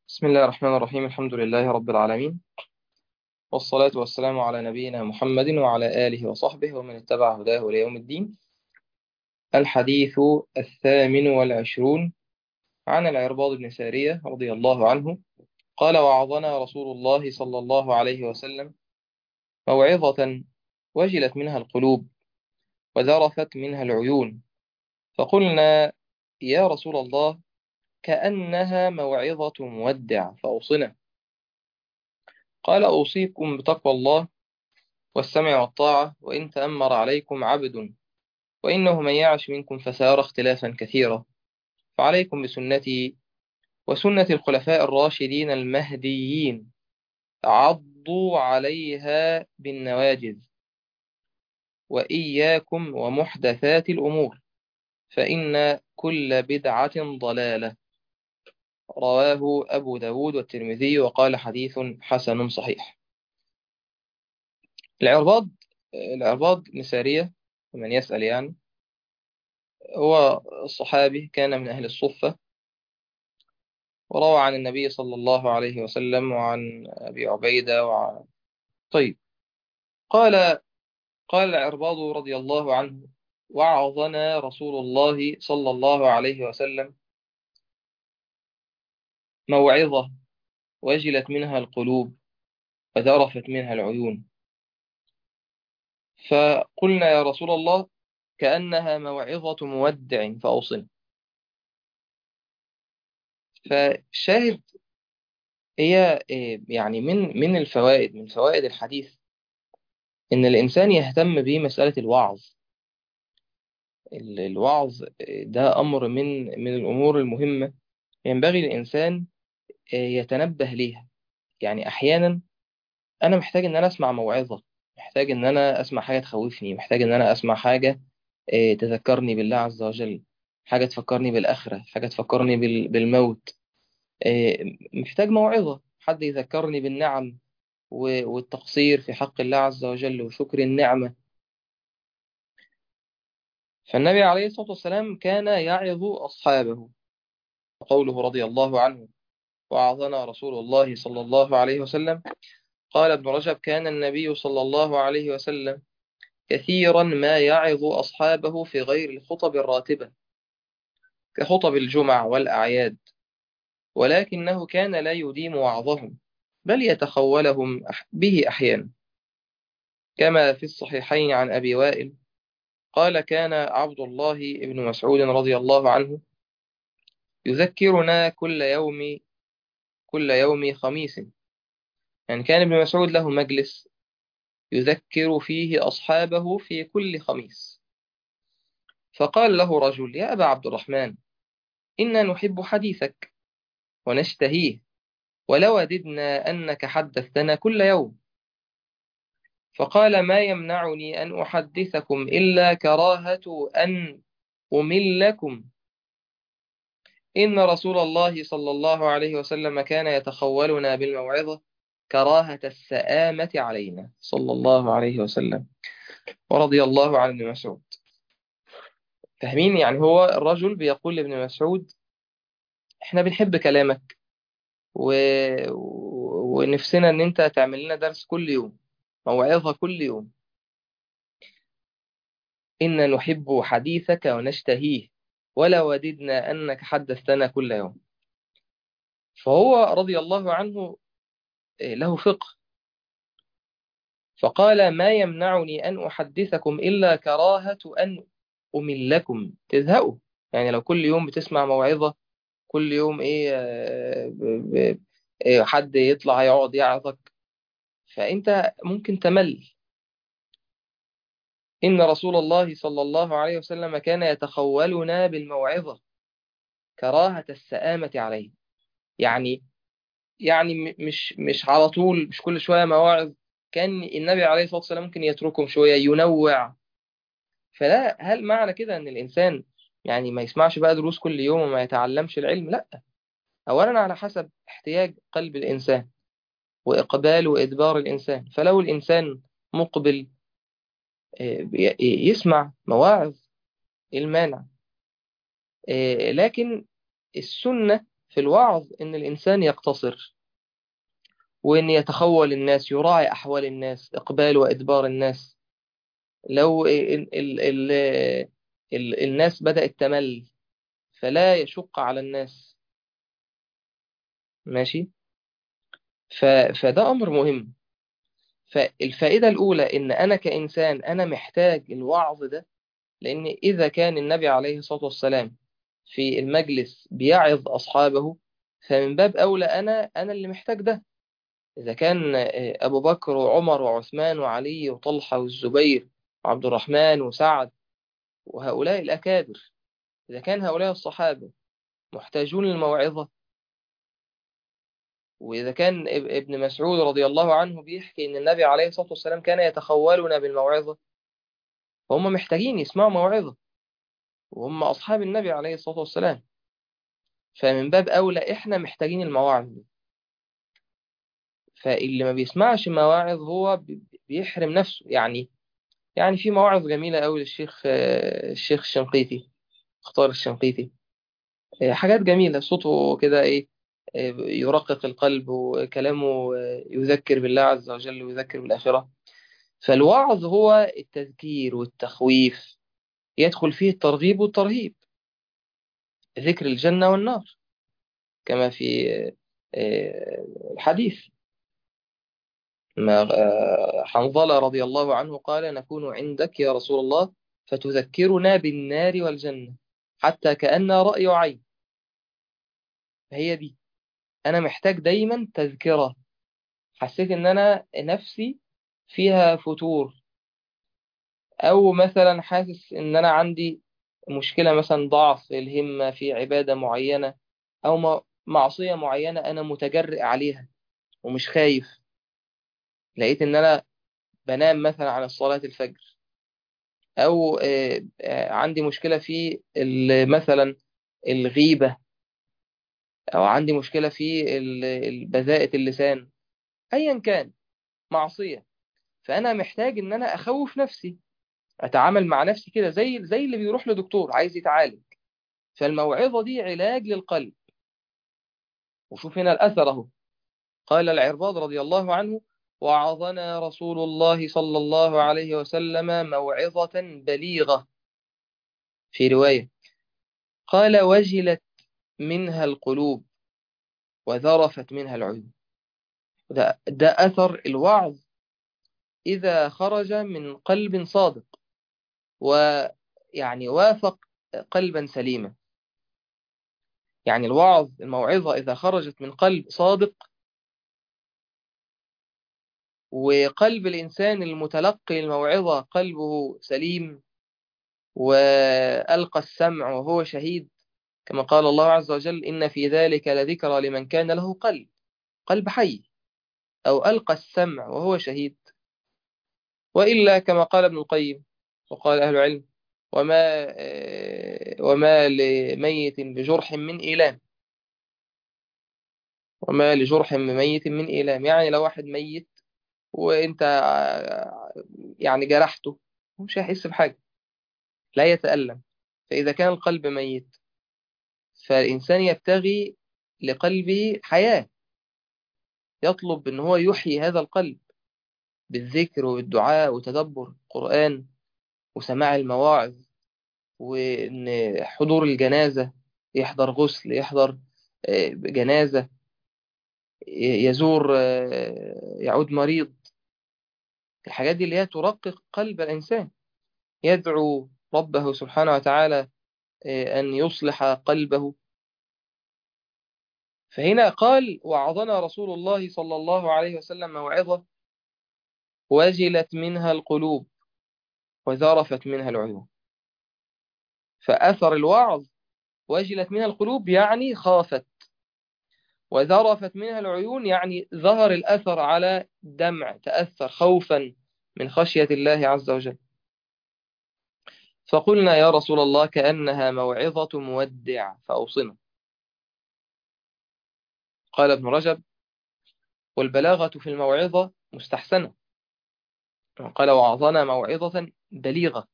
بسم الله الرحمن الرحيم الحمد لله رب العالمين والصلاة والسلام على نبينا محمد وعلى آله وصحبه ومن اتبع هداه إلى يوم الدين الحديث الثامن والعشرون عن العرباض بن سارية رضي الله عنه قال وعظنا رسول الله صلى الله عليه وسلم موعظة وجلت منها القلوب وذرفت منها العيون فقلنا يا رسول الله كأنها موعظة مودع فأوصنا قال أوصيكم بتقوى الله والسمع والطاعة وإن تأمر عليكم عبد وإنه من يعش منكم فسيرى اختلافا كثيرا فعليكم بسنتي وسنة الخلفاء الراشدين المهديين عضوا عليها بالنواجذ وإياكم ومحدثات الأمور فإن كل بدعة ضلالة رواه أبو داود والترمذي وقال حديث حسن صحيح العرباض العرباض بن سارية ومن يسأل يعني هو الصحابي كان من أهل الصفة وروى عن النبي صلى الله عليه وسلم وعن أبي عبيدة وعن طيب قال قال العرباض رضي الله عنه وعظنا رسول الله صلى الله عليه وسلم موعظة وجلت منها القلوب وذرفت منها العيون فقلنا يا رسول الله كأنها موعظة مودع فأوصنا فالشاهد هي يعني من من الفوائد من فوائد الحديث إن الإنسان يهتم بمسألة الوعظ الوعظ ده أمر من من الأمور المهمة ينبغي للإنسان يتنبه ليها يعني أحيانا أنا محتاج إن أنا أسمع موعظة محتاج إن أنا أسمع حاجة تخوفني محتاج إن أنا أسمع حاجة تذكرني بالله عز وجل حاجة تفكرني بالآخرة حاجة تفكرني بالموت محتاج موعظة حد يذكرني بالنعم والتقصير في حق الله عز وجل وشكر النعمة فالنبي عليه الصلاة والسلام كان يعظ أصحابه قوله رضي الله عنه وعظنا رسول الله صلى الله عليه وسلم قال ابن رجب كان النبي صلى الله عليه وسلم كثيرا ما يعظ أصحابه في غير الخطب الراتبة كخطب الجمع والأعياد ولكنه كان لا يديم وعظهم بل يتخولهم به أحيانا كما في الصحيحين عن أبي وائل قال كان عبد الله بن مسعود رضي الله عنه يذكرنا كل يوم كل يوم خميس يعني كان ابن مسعود له مجلس يذكر فيه أصحابه في كل خميس فقال له رجل يا أبا عبد الرحمن إنا نحب حديثك ونشتهيه ولوددنا أنك حدثتنا كل يوم فقال ما يمنعني أن أحدثكم إلا كراهة أن أملكم إن رسول الله صلى الله عليه وسلم كان يتخولنا بالموعظة كراهة السآمة علينا صلى الله عليه وسلم ورضي الله عن ابن مسعود فاهمين يعني هو الرجل بيقول لابن مسعود احنا بنحب كلامك و... ونفسنا ان انت تعمل لنا درس كل يوم موعظة كل يوم إنا نحب حديثك ونشتهيه ولا وددنا أنك حدثتنا كل يوم فهو رضي الله عنه له فقه فقال ما يمنعني أن أحدثكم إلا كراهة أن أملكم تزهقوا يعني لو كل يوم بتسمع موعظة كل يوم إيه, إيه حد يطلع يقعد يعظك فأنت ممكن تمل إن رسول الله صلى الله عليه وسلم كان يتخولنا بالموعظة كراهة السآمة عليه يعني يعني مش مش على طول مش كل شوية مواعظ كان النبي عليه الصلاة والسلام ممكن يتركهم شوية ينوع فلا هل معنى كده أن الإنسان يعني ما يسمعش بقى دروس كل يوم وما يتعلمش العلم لا أولا على حسب احتياج قلب الإنسان وإقبال وإدبار الإنسان فلو الإنسان مقبل يسمع مواعظ المانع لكن السنة في الوعظ إن الإنسان يقتصر وإن يتخول الناس يراعي أحوال الناس إقبال وإدبار الناس لو ال ال ال ال الناس بدأت تمل فلا يشق على الناس ماشي ف فده أمر مهم فالفائدة الأولى إن أنا كإنسان أنا محتاج الوعظ ده لأن إذا كان النبي عليه الصلاة والسلام في المجلس بيعظ أصحابه فمن باب أولى أنا أنا اللي محتاج ده إذا كان أبو بكر وعمر وعثمان وعلي وطلحة والزبير وعبد الرحمن وسعد وهؤلاء الأكابر إذا كان هؤلاء الصحابة محتاجون للموعظة وإذا كان ابن مسعود رضي الله عنه بيحكي إن النبي عليه الصلاة والسلام كان يتخولنا بالموعظة فهم محتاجين يسمعوا موعظة وهم أصحاب النبي عليه الصلاة والسلام فمن باب أولى إحنا محتاجين المواعظ دي فاللي ما بيسمعش مواعظ هو بيحرم نفسه يعني يعني في مواعظ جميلة أوي للشيخ الشيخ الشنقيطي اختار الشنقيطي حاجات جميلة صوته كده إيه يرقق القلب وكلامه يذكر بالله عز وجل ويذكر بالآخرة فالوعظ هو التذكير والتخويف يدخل فيه الترغيب والترهيب ذكر الجنة والنار كما في الحديث ما حنظلة رضي الله عنه قال نكون عندك يا رسول الله فتذكرنا بالنار والجنة حتى كأن رأي عين هي دي أنا محتاج دايما تذكرة حسيت إن أنا نفسي فيها فتور أو مثلا حاسس إن أنا عندي مشكلة مثلا ضعف الهمة في عبادة معينة أو معصية معينة أنا متجرئ عليها ومش خايف لقيت إن أنا بنام مثلا على صلاة الفجر أو عندي مشكلة في مثلا الغيبة أو عندي مشكلة في بذاءة اللسان أيا كان معصية فأنا محتاج إن أنا أخوف نفسي أتعامل مع نفسي كده زي زي اللي بيروح لدكتور عايز يتعالج فالموعظة دي علاج للقلب وشوف هنا الأثر أهو قال العرباض رضي الله عنه وعظنا رسول الله صلى الله عليه وسلم موعظة بليغة في رواية قال وجلت منها القلوب وذرفت منها العيون ده, ده أثر الوعظ إذا خرج من قلب صادق ويعني وافق قلبا سليما يعني الوعظ الموعظة إذا خرجت من قلب صادق وقلب الإنسان المتلقي الموعظة قلبه سليم وألقى السمع وهو شهيد كما قال الله عز وجل إن في ذلك لذكرى لمن كان له قلب قلب حي أو ألقى السمع وهو شهيد وإلا كما قال ابن القيم وقال أهل العلم وما وما لميت بجرح من إيلام وما لجرح من ميت من إيلام يعني لو واحد ميت وانت يعني جرحته مش هيحس بحاجة لا يتألم فإذا كان القلب ميت فالإنسان يبتغي لقلبه حياة يطلب ان هو يحيي هذا القلب بالذكر والدعاء وتدبر القرآن وسماع المواعظ وإن حضور الجنازة يحضر غسل يحضر جنازة يزور يعود مريض الحاجات دي اللي هي ترقق قلب الإنسان يدعو ربه سبحانه وتعالى أن يصلح قلبه فهنا قال وعظنا رسول الله صلى الله عليه وسلم موعظة وجلت منها القلوب وذرفت منها العيون فأثر الوعظ وجلت منها القلوب يعني خافت وذرفت منها العيون يعني ظهر الأثر على دمع تأثر خوفا من خشية الله عز وجل فقلنا يا رسول الله كأنها موعظة مودع فأوصنا قال ابن رجب والبلاغة في الموعظة مستحسنة قال وعظنا موعظة بليغة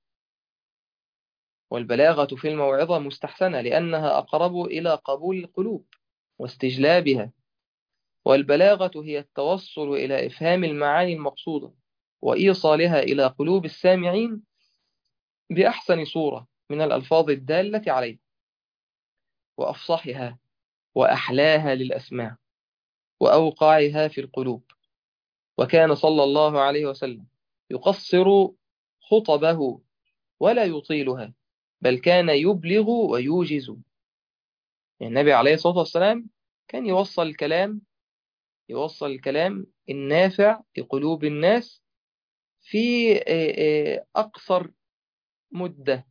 والبلاغة في الموعظة مستحسنة لأنها أقرب إلى قبول القلوب واستجلابها والبلاغة هي التوصل إلى إفهام المعاني المقصودة وإيصالها إلى قلوب السامعين بأحسن صورة من الألفاظ الدالة عليها وأفصحها وأحلاها للأسماع وأوقعها في القلوب وكان صلى الله عليه وسلم يقصر خطبه ولا يطيلها بل كان يبلغ ويوجز يعني النبي عليه الصلاة والسلام كان يوصل الكلام يوصل الكلام النافع في قلوب الناس في أقصر مدة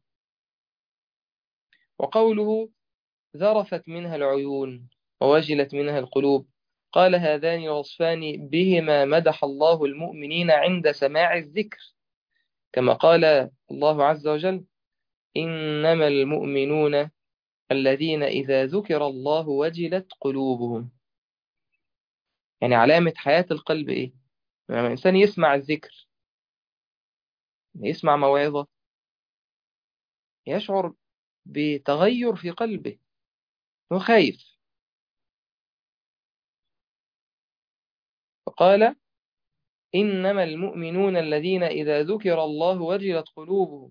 وقوله ذرفت منها العيون ووجلت منها القلوب قال هذان الوصفان بهما مدح الله المؤمنين عند سماع الذكر كما قال الله عز وجل إنما المؤمنون الذين إذا ذكر الله وجلت قلوبهم يعني علامة حياة القلب إيه؟ لما الإنسان يسمع الذكر يسمع موعظة يشعر بتغير في قلبه هو خايف فقال إنما المؤمنون الذين إذا ذكر الله وجلت قلوبهم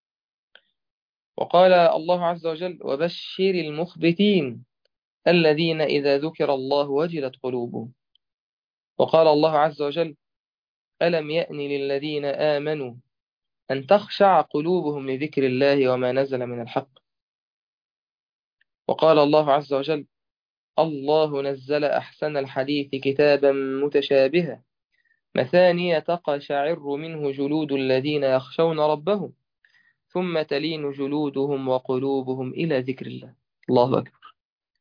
وقال الله عز وجل وبشر المخبتين الذين إذا ذكر الله وجلت قلوبهم وقال الله عز وجل ألم يأن للذين آمنوا أن تخشع قلوبهم لذكر الله وما نزل من الحق وقال الله عز وجل الله نزل أحسن الحديث كتابا متشابها مثانية تقشعر منه جلود الذين يخشون ربهم ثم تلين جلودهم وقلوبهم إلى ذكر الله الله أكبر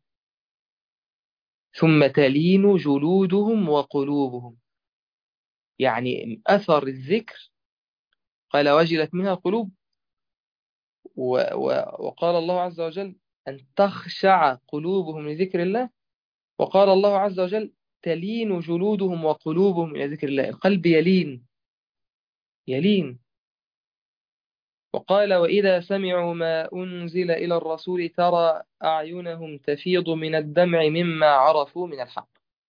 ثم تلين جلودهم وقلوبهم يعني أثر الذكر قال وجلت منها القلوب و و وقال الله عز وجل أن تخشع قلوبهم لذكر الله وقال الله عز وجل تلين جلودهم وقلوبهم إلى ذكر الله القلب يلين يلين وقال وإذا سمعوا ما أنزل إلى الرسول ترى أعينهم تفيض من الدمع مما عرفوا من الحق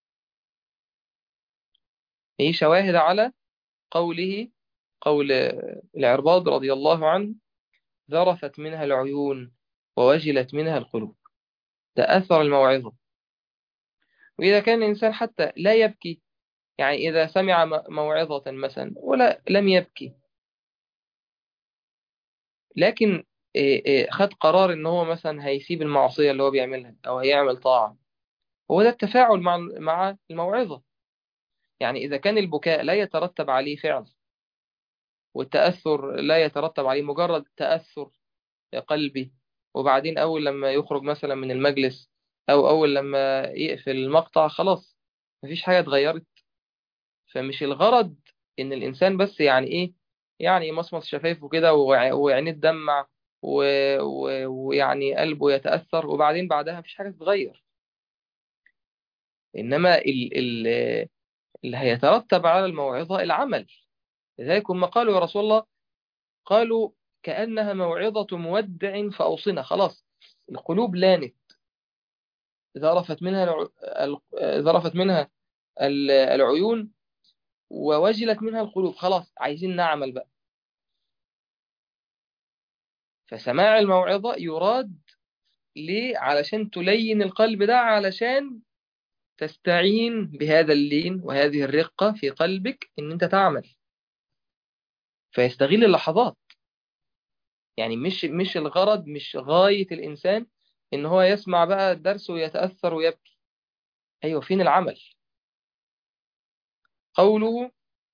هي شواهد على قوله قول العرباض رضي الله عنه ذرفت منها العيون ووجلت منها القلوب ده أثر الموعظة وإذا كان الإنسان حتى لا يبكي يعني إذا سمع موعظة مثلا ولا لم يبكي لكن خد قرار ان هو مثلا هيسيب المعصية اللي هو بيعملها او هيعمل طاعة هو ده التفاعل مع مع الموعظة يعني اذا كان البكاء لا يترتب عليه فعل والتأثر لا يترتب عليه مجرد تأثر قلبي وبعدين اول لما يخرج مثلا من المجلس او اول لما يقفل المقطع خلاص مفيش حاجة اتغيرت فمش الغرض ان الانسان بس يعني ايه يعني يمصمص شفايفه كده وعينيه تدمع ويعني قلبه يتأثر وبعدين بعدها مفيش حاجة تتغير إنما ال ال اللي هيترتب على الموعظة العمل لذلك هم قالوا يا رسول الله قالوا كأنها موعظة مودع فأوصنا خلاص القلوب لانت ذرفت منها ذرفت منها العيون ووجلت منها القلوب خلاص عايزين نعمل بقى فسماع الموعظة يراد ليه علشان تلين القلب ده علشان تستعين بهذا اللين وهذه الرقة في قلبك ان انت تعمل فيستغل اللحظات يعني مش مش الغرض مش غاية الإنسان إن هو يسمع بقى الدرس ويتأثر ويبكي أيوة فين العمل قوله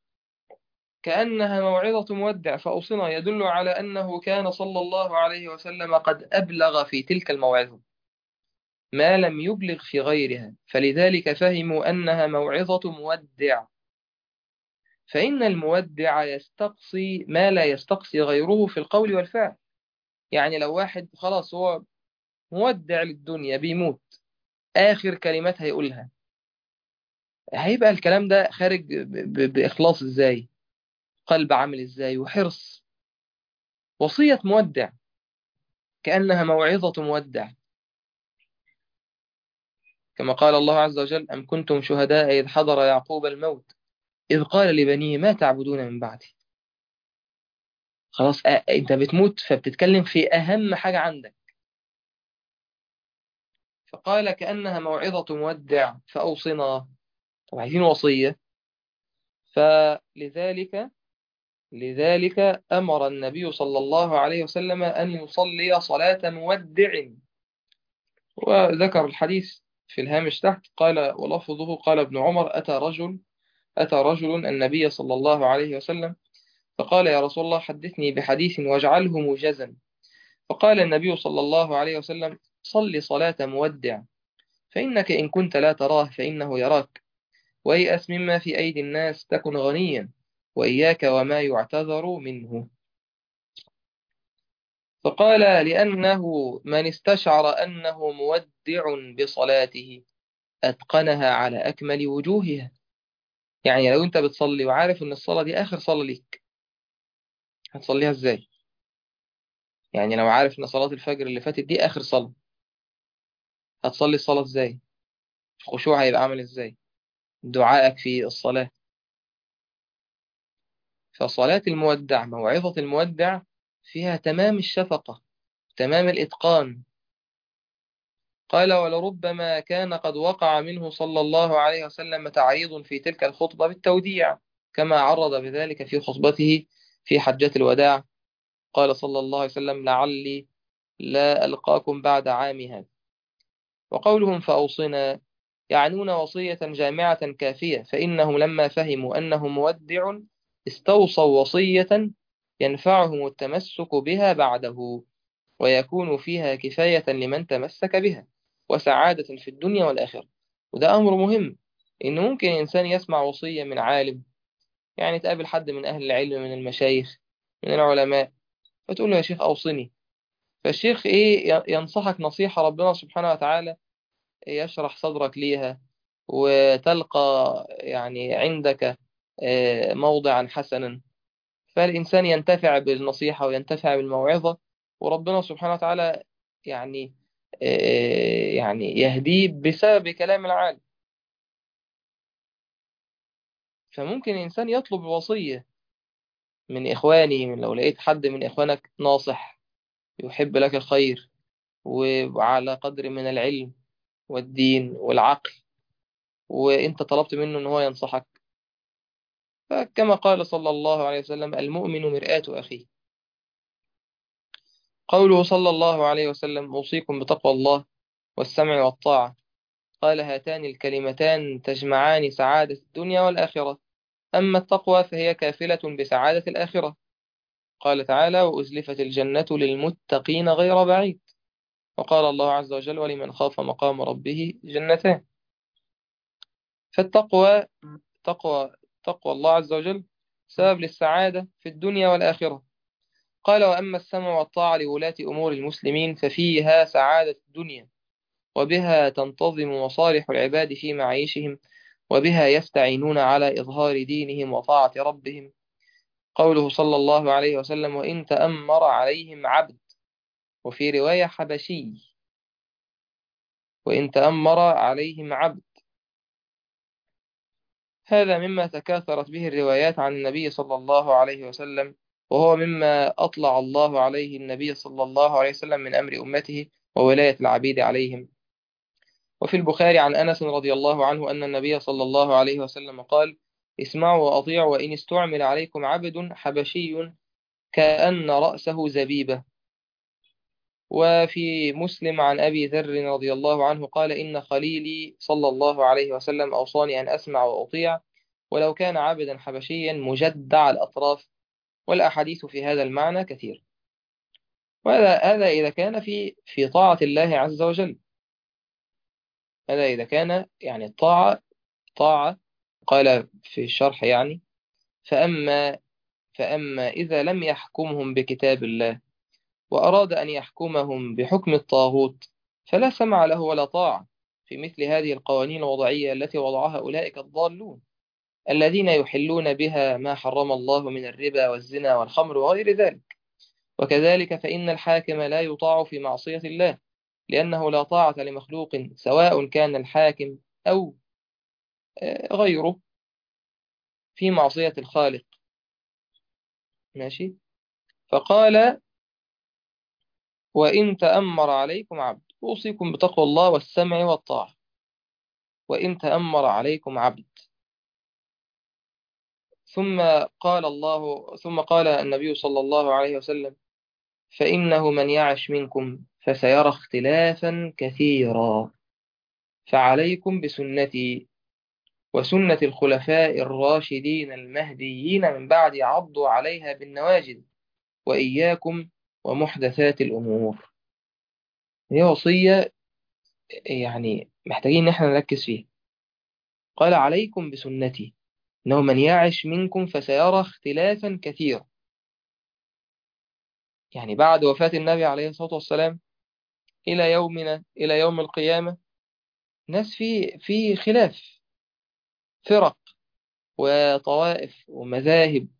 كأنها موعظة مودع فأوصنا يدل على أنه كان صلى الله عليه وسلم قد أبلغ في تلك الموعظة ما لم يبلغ في غيرها فلذلك فهموا أنها موعظة مودع فإن المودع يستقصي ما لا يستقصي غيره في القول والفعل يعني لو واحد خلاص هو مودع للدنيا بيموت آخر كلمات هيقولها هيبقى الكلام ده خارج بإخلاص إزاي قلب عامل إزاي وحرص وصية مودع كأنها موعظة مودع كما قال الله عز وجل أم كنتم شهداء إذ حضر يعقوب الموت إذ قال لبنيه ما تعبدون من بعدي خلاص أ... أنت بتموت فبتتكلم في أهم حاجة عندك فقال كأنها موعظة مودع فأوصنا طب عايزين وصية فلذلك لذلك أمر النبي صلى الله عليه وسلم أن يصلي صلاة مودع وذكر الحديث في الهامش تحت قال ولفظه قال ابن عمر أتى رجل أتى رجل النبي صلى الله عليه وسلم فقال يا رسول الله حدثني بحديث واجعله موجزا فقال النبي صلى الله عليه وسلم صل صلاة مودع فإنك إن كنت لا تراه فإنه يراك ويأس مما في أيدي الناس تكن غنيا وإياك وما يعتذر منه فقال لأنه من استشعر أنه مودع بصلاته أتقنها على أكمل وجوهها يعني لو أنت بتصلي وعارف أن الصلاة دي آخر صلاة ليك هتصليها إزاي يعني لو عارف أن صلاة الفجر اللي فاتت دي آخر صلاة هتصلي الصلاة إزاي الخشوع هيبقى عامل إزاي دعائك في الصلاة فصلاة المودع موعظة المودع فيها تمام الشفقة تمام الإتقان قال ولربما كان قد وقع منه صلى الله عليه وسلم تعريض في تلك الخطبة بالتوديع كما عرض بذلك في خطبته في حجة الوداع قال صلى الله عليه وسلم لعلي لا ألقاكم بعد عام هذا وقولهم فأوصنا يعنون وصية جامعة كافية فإنهم لما فهموا أنه مودع استوصوا وصية ينفعهم التمسك بها بعده ويكون فيها كفاية لمن تمسك بها وسعادة في الدنيا والآخرة وده أمر مهم إن ممكن إنسان يسمع وصية من عالم يعني تقابل حد من أهل العلم من المشايخ من العلماء فتقول له يا شيخ أوصني فالشيخ إيه ينصحك نصيحة ربنا سبحانه وتعالى يشرح صدرك ليها وتلقى يعني عندك موضعا حسنا فالإنسان ينتفع بالنصيحة وينتفع بالموعظة وربنا سبحانه وتعالى يعني يعني يهديه بسبب كلام العالم فممكن الإنسان يطلب وصية من إخوانه من لو لقيت حد من إخوانك ناصح يحب لك الخير وعلى قدر من العلم والدين والعقل وإنت طلبت منه أن هو ينصحك فكما قال صلى الله عليه وسلم المؤمن مرآة أخيه قوله صلى الله عليه وسلم أوصيكم بتقوى الله والسمع والطاعة قال هاتان الكلمتان تجمعان سعادة الدنيا والآخرة أما التقوى فهي كافلة بسعادة الآخرة قال تعالى وأزلفت الجنة للمتقين غير بعيد وقال الله عز وجل ولمن خاف مقام ربه جنتان فالتقوى تقوى تقوى الله عز وجل سبب للسعادة في الدنيا والآخرة قال وأما السمع والطاعة لولاة أمور المسلمين ففيها سعادة الدنيا وبها تنتظم مصالح العباد في معيشهم وبها يستعينون على إظهار دينهم وطاعة ربهم قوله صلى الله عليه وسلم وإن تأمر عليهم عبد وفي رواية حبشي وإن تأمر عليهم عبد هذا مما تكاثرت به الروايات عن النبي صلى الله عليه وسلم وهو مما أطلع الله عليه النبي صلى الله عليه وسلم من أمر أمته وولاية العبيد عليهم وفي البخاري عن أنس رضي الله عنه أن النبي صلى الله عليه وسلم قال اسمعوا وأطيعوا وإن استعمل عليكم عبد حبشي كأن رأسه زبيبة وفي مسلم عن أبي ذر رضي الله عنه قال إن خليلي صلى الله عليه وسلم أوصاني أن أسمع وأطيع ولو كان عبدا حبشيا مجدع الأطراف والأحاديث في هذا المعنى كثير وهذا هذا إذا كان في في طاعة الله عز وجل هذا إذا كان يعني الطاعة طاعة قال في الشرح يعني فأما فأما إذا لم يحكمهم بكتاب الله وأراد أن يحكمهم بحكم الطاغوت فلا سمع له ولا طاعة في مثل هذه القوانين الوضعية التي وضعها أولئك الضالون الذين يحلون بها ما حرم الله من الربا والزنا والخمر وغير ذلك وكذلك فإن الحاكم لا يطاع في معصية الله لأنه لا طاعة لمخلوق سواء كان الحاكم أو غيره في معصية الخالق ماشي فقال وإن تأمر عليكم عبد أوصيكم بتقوى الله والسمع والطاعة وإن تأمر عليكم عبد ثم قال الله ثم قال النبي صلى الله عليه وسلم فإنه من يعش منكم فسيرى اختلافا كثيرا فعليكم بسنتي وسنة الخلفاء الراشدين المهديين من بعد عضوا عليها بالنواجذ وإياكم ومحدثات الأمور هي وصية يعني محتاجين إن احنا نركز فيها قال عليكم بسنتي إنه من يعش منكم فسيرى اختلافا كثيرا يعني بعد وفاة النبي عليه الصلاة والسلام إلى يومنا إلى يوم القيامة ناس في في خلاف فرق وطوائف ومذاهب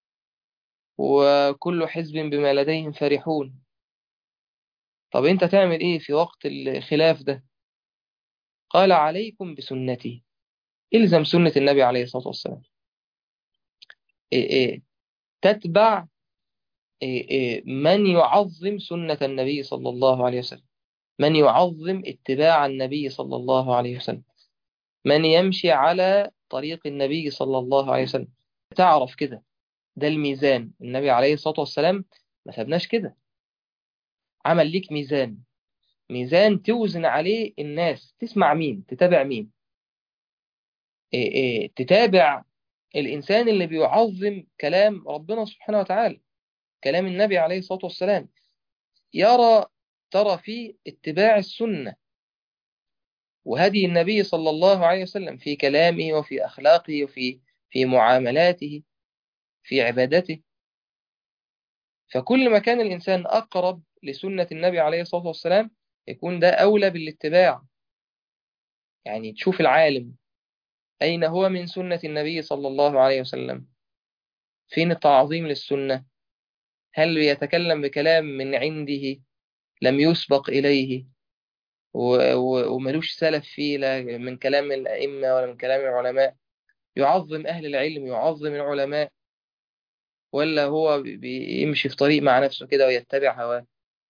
وكل حزب بما لديهم فرحون طب انت تعمل ايه في وقت الخلاف ده قال عليكم بسنتي الزم سنة النبي عليه الصلاة والسلام إيه إيه تتبع إيه إيه من يعظم سنة النبي صلى الله عليه وسلم من يعظم اتباع النبي صلى الله عليه وسلم من يمشي على طريق النبي صلى الله عليه وسلم تعرف كده ده الميزان النبي عليه الصلاة والسلام ما سابناش كده عمل ليك ميزان ميزان توزن عليه الناس تسمع مين تتابع مين إيه إيه تتابع الإنسان اللي بيعظم كلام ربنا سبحانه وتعالى كلام النبي عليه الصلاة والسلام يرى ترى فيه اتباع السنة وهدي النبي صلى الله عليه وسلم في كلامه وفي أخلاقه وفي في معاملاته في عبادته فكل ما كان الإنسان أقرب لسنة النبي عليه الصلاة والسلام يكون ده أولى بالاتباع يعني تشوف العالم أين هو من سنة النبي صلى الله عليه وسلم فين التعظيم للسنة هل يتكلم بكلام من عنده لم يسبق إليه وملوش سلف فيه لا من كلام الأئمة ولا من كلام العلماء يعظم أهل العلم يعظم العلماء ولا هو بيمشي في طريق مع نفسه كده ويتبع هواه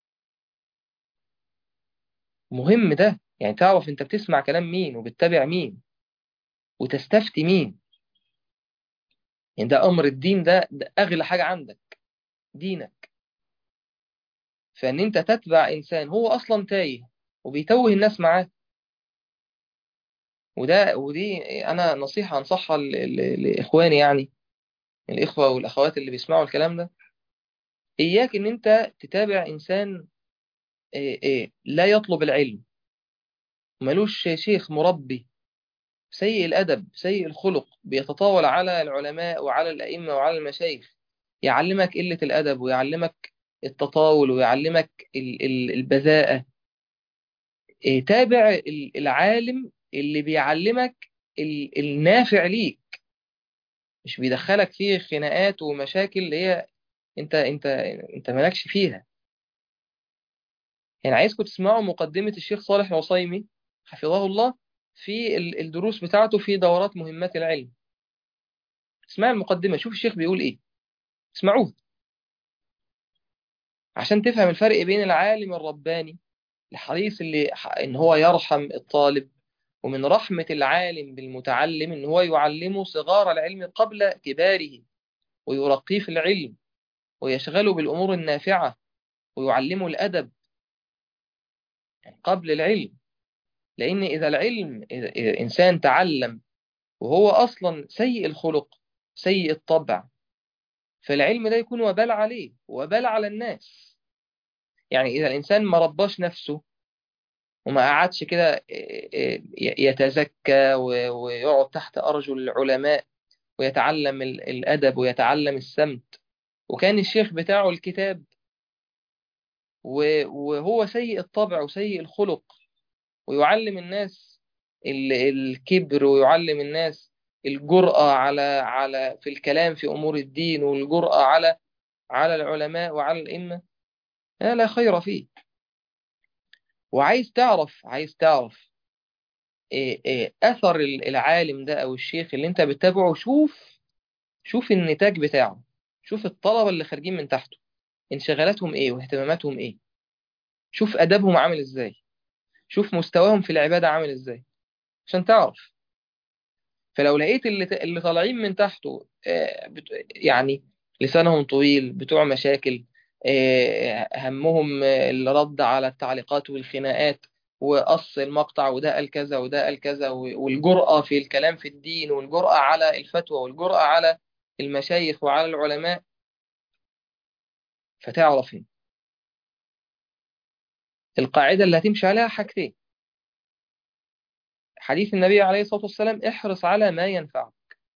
مهم ده يعني تعرف انت بتسمع كلام مين وبتتابع مين وتستفتي مين يعني ده أمر الدين ده, ده أغلى حاجة عندك دينك فإن أنت تتبع إنسان هو أصلا تايه وبيتوه الناس معاه وده ودي أنا نصيحة أنصحها لإخواني يعني الإخوة والأخوات اللي بيسمعوا الكلام ده إياك إن أنت تتابع إنسان إيه إيه لا يطلب العلم ملوش شيخ مربي سيء الأدب سيء الخلق بيتطاول على العلماء وعلى الأئمة وعلى المشايخ يعلمك قلة الأدب ويعلمك التطاول ويعلمك البذاءة تابع العالم اللي بيعلمك النافع ليك مش بيدخلك فيه خناقات ومشاكل اللي هي انت انت انت مالكش فيها يعني عايزكم تسمعوا مقدمة الشيخ صالح العصيمي حفظه الله في الدروس بتاعته في دورات مهمات العلم اسمع المقدمة شوف الشيخ بيقول ايه اسمعوه عشان تفهم الفرق بين العالم الرباني الحريص اللي ان هو يرحم الطالب ومن رحمة العالم بالمتعلم ان هو يعلمه صغار العلم قبل كباره ويرقيه في العلم ويشغله بالأمور النافعة ويعلمه الأدب قبل العلم لأن إذا العلم إذا إنسان تعلم وهو أصلا سيء الخلق سيء الطبع فالعلم ده يكون وبال عليه وبال على الناس يعني إذا الإنسان ما رباش نفسه وما قعدش كده يتزكى ويقعد تحت أرجل العلماء ويتعلم الأدب ويتعلم السمت وكان الشيخ بتاعه الكتاب وهو سيء الطبع وسيء الخلق ويعلم الناس الكبر ويعلم الناس الجرأة على على في الكلام في أمور الدين والجرأة على على العلماء وعلى الأئمة لا خير فيه وعايز تعرف عايز تعرف إيه إيه أثر العالم ده أو الشيخ اللي أنت بتتابعه شوف شوف النتاج بتاعه شوف الطلبة اللي خارجين من تحته انشغالاتهم إيه واهتماماتهم إيه شوف أدبهم عامل إزاي شوف مستواهم في العبادة عامل إزاي عشان تعرف فلو لقيت اللي اللي طالعين من تحته يعني لسانهم طويل بتوع مشاكل همهم الرد على التعليقات والخناقات وقص المقطع وده قال كذا وده قال كذا والجرأة في الكلام في الدين والجرأة على الفتوى والجرأة على المشايخ وعلى العلماء فتعرف هنا القاعدة اللي هتمشي عليها حاجتين حديث النبي عليه الصلاة والسلام احرص على ما ينفعك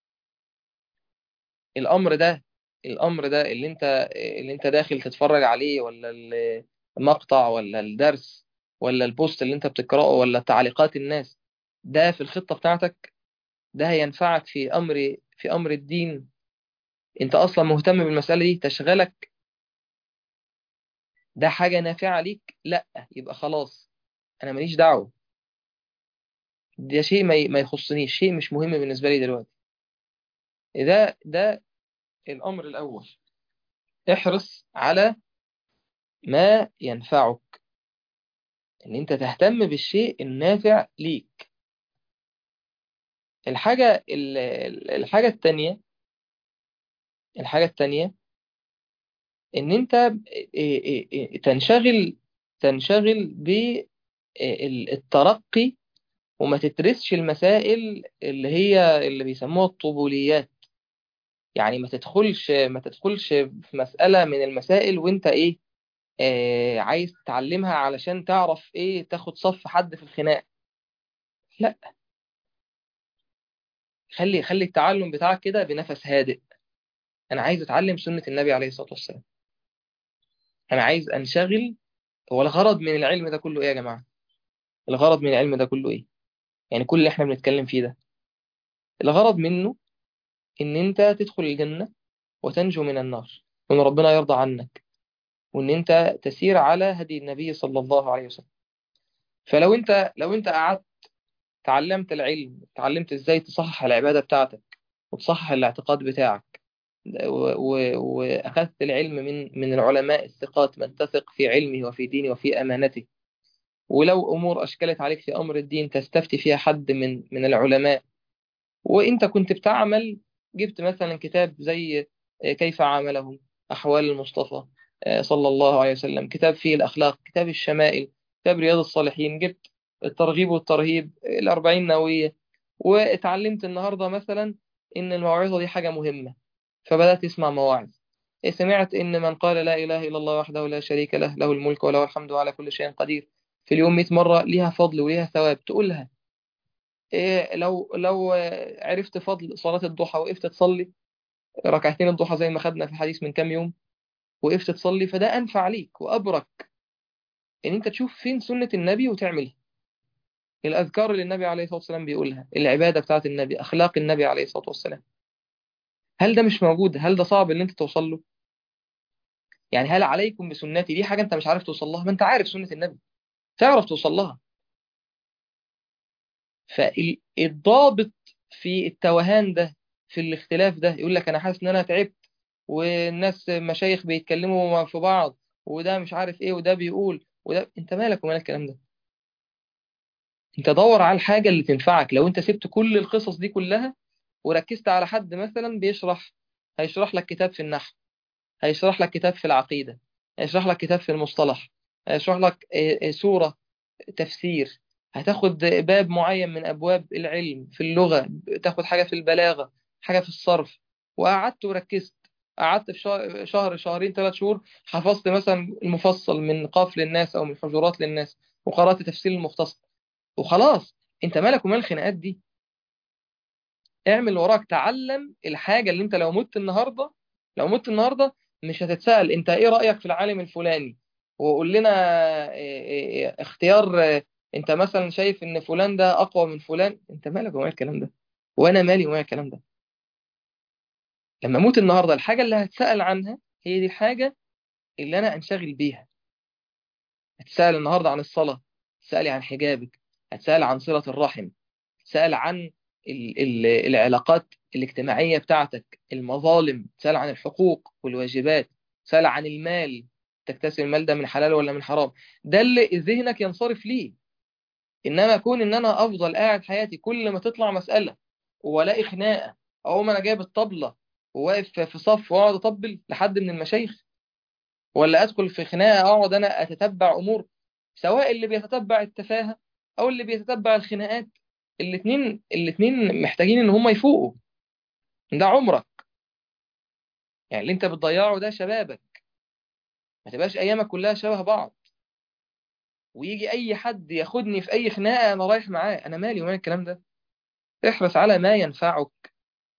الأمر ده الأمر ده اللي انت اللي انت داخل تتفرج عليه ولا المقطع ولا الدرس ولا البوست اللي انت بتقرأه ولا تعليقات الناس ده في الخطة بتاعتك ده هينفعك في أمر في أمر الدين انت أصلا مهتم بالمسألة دي تشغلك ده حاجة نافعة ليك لا يبقى خلاص أنا ماليش دعوة ده شيء ما ما يخصنيش شيء مش مهم بالنسبة لي دلوقتي ده ده الأمر الأول احرص على ما ينفعك ان انت تهتم بالشيء النافع ليك الحاجة الحاجة التانية الحاجة التانية ان انت تنشغل تنشغل بالترقي وما تدرسش المسائل اللي هي اللي بيسموها الطبوليات يعني ما تدخلش ما تدخلش في مسألة من المسائل وانت ايه آه عايز تتعلمها علشان تعرف ايه تاخد صف حد في الخناق لا خلي خلي التعلم بتاعك كده بنفس هادئ انا عايز اتعلم سنة النبي عليه الصلاة والسلام انا عايز انشغل هو الغرض من العلم ده كله ايه يا جماعة الغرض من العلم ده كله ايه يعني كل اللي احنا بنتكلم فيه ده الغرض منه ان انت تدخل الجنة وتنجو من النار وان ربنا يرضى عنك وان انت تسير على هدي النبي صلى الله عليه وسلم فلو انت لو انت قعدت تعلمت العلم تعلمت ازاي تصحح العبادة بتاعتك وتصحح الاعتقاد بتاعك واخذت العلم من من العلماء الثقات من تثق في علمه وفي دينه وفي امانته ولو امور اشكلت عليك في امر الدين تستفتي فيها حد من من العلماء وانت كنت بتعمل جبت مثلا كتاب زي كيف عاملهم أحوال المصطفى صلى الله عليه وسلم كتاب فيه الأخلاق كتاب الشمائل كتاب رياض الصالحين جبت الترغيب والترهيب الأربعين نووية واتعلمت النهاردة مثلا إن الموعظة دي حاجة مهمة فبدأت تسمع مواعظ سمعت إن من قال لا إله إلا الله وحده لا شريك له له الملك وله الحمد على كل شيء قدير في اليوم 100 مرة ليها فضل وليها ثواب تقولها إيه لو لو عرفت فضل صلاة الضحى وقفت تصلي ركعتين الضحى زي ما خدنا في الحديث من كام يوم وقفت تصلي فده أنفع ليك وأبرك إن أنت تشوف فين سنة النبي وتعملها الأذكار اللي النبي عليه الصلاة والسلام بيقولها العبادة بتاعت النبي أخلاق النبي عليه الصلاة والسلام هل ده مش موجود هل ده صعب إن أنت توصل له يعني هل عليكم بسنتي دي حاجة أنت مش عارف توصل لها ما أنت عارف سنة النبي تعرف توصل لها فالضابط في التوهان ده في الاختلاف ده يقول لك انا حاسس ان انا تعبت والناس مشايخ بيتكلموا في بعض وده مش عارف ايه وده بيقول وده انت مالك ومال الكلام ده انت دور على الحاجة اللي تنفعك لو انت سبت كل القصص دي كلها وركزت على حد مثلا بيشرح هيشرح لك كتاب في النحو هيشرح لك كتاب في العقيدة هيشرح لك كتاب في المصطلح هيشرح لك سورة تفسير هتاخد باب معين من أبواب العلم في اللغة تاخد حاجة في البلاغة حاجة في الصرف وقعدت وركزت قعدت في شهر شهرين ثلاث شهور حفظت مثلا المفصل من قاف للناس أو من حجرات للناس وقرأت تفسير المختصر وخلاص انت مالك ومال الخناقات دي اعمل وراك تعلم الحاجة اللي انت لو مت النهاردة لو مت النهاردة مش هتتسأل انت ايه رأيك في العالم الفلاني وقول لنا اختيار انت مثلا شايف ان فلان ده اقوى من فلان انت مالك ومال الكلام ده وانا مالي ومال الكلام ده لما اموت النهارده الحاجه اللي هتسال عنها هي دي الحاجه اللي انا انشغل بيها هتسال النهارده عن الصلاه هتسألي عن حجابك هتسأل عن صلة الرحم تسأل عن ال ال العلاقات الاجتماعية بتاعتك المظالم تسأل عن الحقوق والواجبات تسأل عن المال تكتسب المال ده من حلال ولا من حرام ده اللي ذهنك ينصرف ليه انما اكون ان انا افضل قاعد حياتي كل ما تطلع مسألة والاقي خناقة او ما انا جايب الطبلة وواقف في صف واقعد اطبل لحد من المشايخ ولا ادخل في خناقة اقعد انا اتتبع امور سواء اللي بيتتبع التفاهة او اللي بيتتبع الخناقات الاثنين الاثنين محتاجين ان هم يفوقوا ده عمرك يعني اللي انت بتضيعه ده شبابك ما تبقاش ايامك كلها شبه بعض ويجي اي حد ياخدني في اي خناقه انا رايح معاه انا مالي ومال الكلام ده احرص على ما ينفعك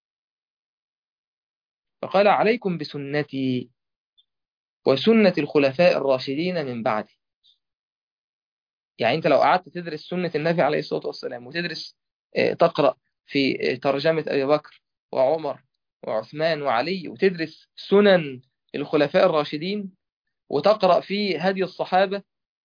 فقال عليكم بسنتي وسنة الخلفاء الراشدين من بعدي يعني انت لو قعدت تدرس سنة النبي عليه الصلاة والسلام وتدرس تقرأ في ترجمة أبي بكر وعمر وعثمان وعلي وتدرس سنن الخلفاء الراشدين وتقرأ في هدي الصحابة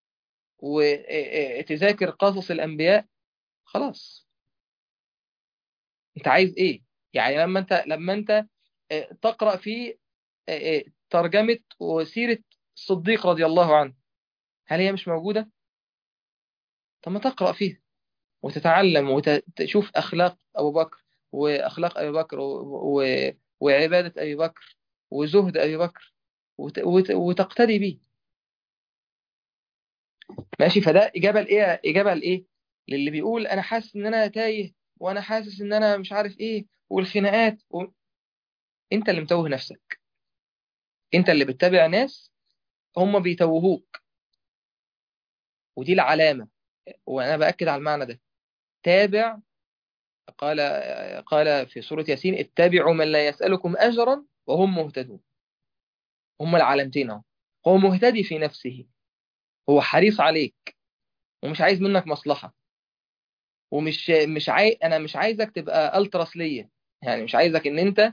وتذاكر قصص الأنبياء خلاص انت عايز ايه يعني لما انت لما انت تقرأ في ترجمة وسيرة الصديق رضي الله عنه هل هي مش موجودة طب ما تقرأ فيها وتتعلم وتشوف أخلاق أبو بكر وأخلاق أبي بكر و... و... وعبادة أبي بكر وزهد أبي بكر وت... وت... وتقتدي به ماشي فده إجابة لإيه إجابة لإيه للي بيقول أنا حاسس إن أنا تايه وأنا حاسس إن أنا مش عارف إيه والخناقات و... أنت اللي متوه نفسك أنت اللي بتتابع ناس هم بيتوهوك ودي العلامة وأنا بأكد على المعنى ده تابع قال قال في سورة ياسين اتبعوا من لا يسألكم أجرا وهم مهتدون هم العلامتين اهو هو مهتدي في نفسه هو حريص عليك ومش عايز منك مصلحة ومش مش عاي... انا مش عايزك تبقى التراس ليا يعني مش عايزك ان انت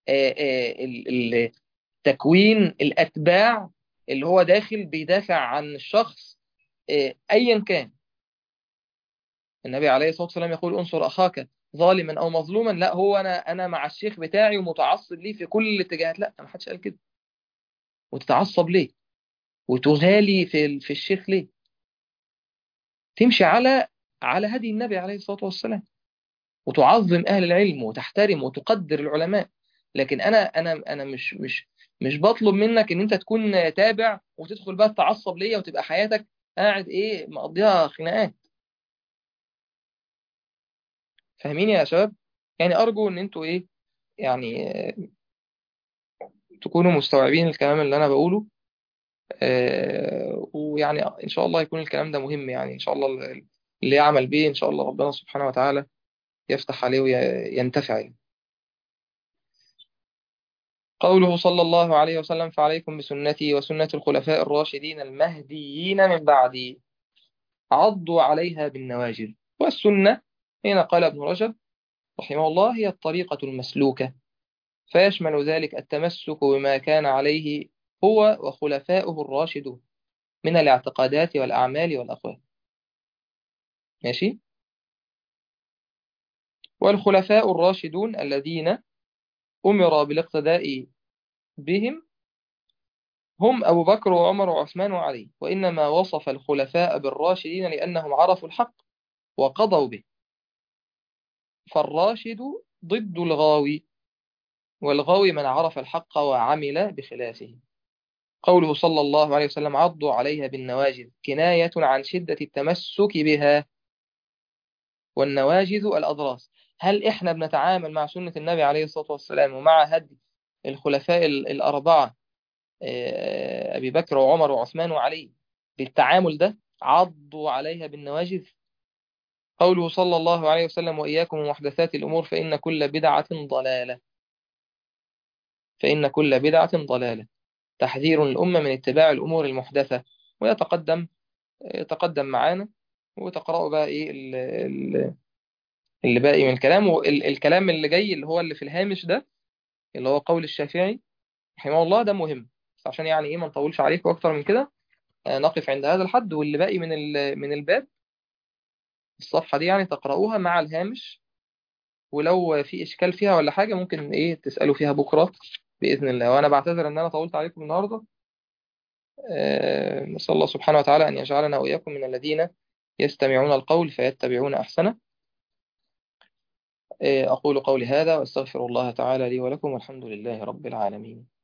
تكوين الاتباع اللي هو داخل بيدافع عن الشخص ايا كان النبي عليه الصلاة والسلام يقول انصر أخاك ظالما أو مظلوما لا هو أنا أنا مع الشيخ بتاعي ومتعصب ليه في كل الاتجاهات لا ما حدش قال كده وتتعصب ليه وتغالي في في الشيخ ليه تمشي على على هدي النبي عليه الصلاة والسلام وتعظم أهل العلم وتحترم وتقدر العلماء لكن أنا أنا أنا مش مش مش بطلب منك إن أنت تكون تابع وتدخل بقى تتعصب ليا وتبقى حياتك قاعد إيه مقضيها خناقات فاهمين يا شباب يعني أرجو إن أنتوا إيه يعني تكونوا مستوعبين الكلام اللي أنا بقوله ويعني إن شاء الله يكون الكلام ده مهم يعني إن شاء الله اللي يعمل به إن شاء الله ربنا سبحانه وتعالى يفتح عليه وينتفع يعني. قوله صلى الله عليه وسلم فعليكم بسنتي وسنة الخلفاء الراشدين المهديين من بعدي عضوا عليها بالنواجذ والسنة هنا قال ابن رجب رحمه الله هي الطريقة المسلوكة فيشمل ذلك التمسك بما كان عليه هو وخلفاؤه الراشدون من الاعتقادات والأعمال والأقوال ماشي والخلفاء الراشدون الذين أمر بالاقتداء بهم هم أبو بكر وعمر وعثمان وعلي وإنما وصف الخلفاء بالراشدين لأنهم عرفوا الحق وقضوا به فالراشد ضد الغاوي والغاوي من عرف الحق وعمل بخلافه قوله صلى الله عليه وسلم عضوا عليها بالنواجذ كناية عن شدة التمسك بها والنواجذ الأضراس هل إحنا بنتعامل مع سنة النبي عليه الصلاة والسلام ومع هدي الخلفاء الأربعة أبي بكر وعمر وعثمان وعلي بالتعامل ده عضوا عليها بالنواجذ قوله صلى الله عليه وسلم وإياكم ومحدثات الأمور فإن كل بدعة ضلالة فإن كل بدعة ضلالة تحذير الأمة من اتباع الأمور المحدثة ويتقدم يتقدم معانا وتقرأوا بقى إيه اللي باقي من الكلام والكلام اللي جاي اللي هو اللي في الهامش ده اللي هو قول الشافعي رحمه الله ده مهم بس عشان يعني إيه ما نطولش عليكم أكتر من كده نقف عند هذا الحد واللي باقي من من الباب الصفحة دي يعني تقرأوها مع الهامش ولو في إشكال فيها ولا حاجة ممكن إيه تسألوا فيها بكرة بإذن الله وأنا بعتذر إن أنا طولت عليكم النهاردة آه، نسأل الله سبحانه وتعالى أن يجعلنا وإياكم من الذين يستمعون القول فيتبعون أحسنه آه، أقول قولي هذا وأستغفر الله تعالى لي ولكم والحمد لله رب العالمين